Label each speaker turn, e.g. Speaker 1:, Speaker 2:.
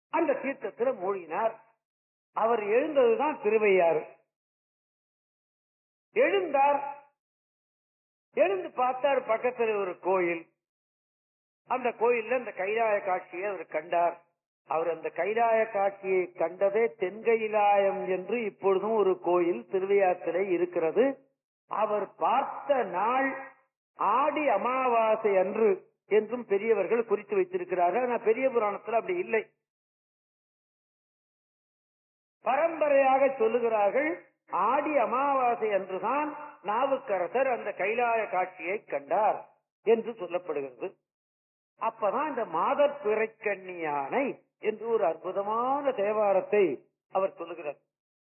Speaker 1: அந்த தீர்த்தத்துல மூழ்கினார் அவர் எழுந்ததுதான் திருவையாறு எழுந்தார் எழுந்து பார்த்தார் பக்கத்துல ஒரு கோயில் அந்த கோயில்ல அந்த கைலாய காட்சியை அவர் கண்டார் அவர் அந்த கைலாய காட்சியை கண்டதே தென்கைலாயம் என்று இப்பொழுதும் ஒரு கோயில் திருவையாத்திரை இருக்கிறது அவர் பார்த்த நாள் ஆடி அமாவாசை அன்று என்றும் பெரியவர்கள் குறித்து வைத்திருக்கிறார்கள் ஆனா பெரிய புராணத்தில் அப்படி இல்லை பரம்பரையாக சொல்லுகிறார்கள் ஆடி அமாவாசை அன்றுதான் நாவுக்கரசர் அந்த கைலாய காட்சியை கண்டார் என்று சொல்லப்படுகிறது அப்பதான் இந்த மாதர் பிறைக்கண்ணி யானை என்று ஒரு அற்புதமான தேவாரத்தை அவர் சொல்லுகிறார்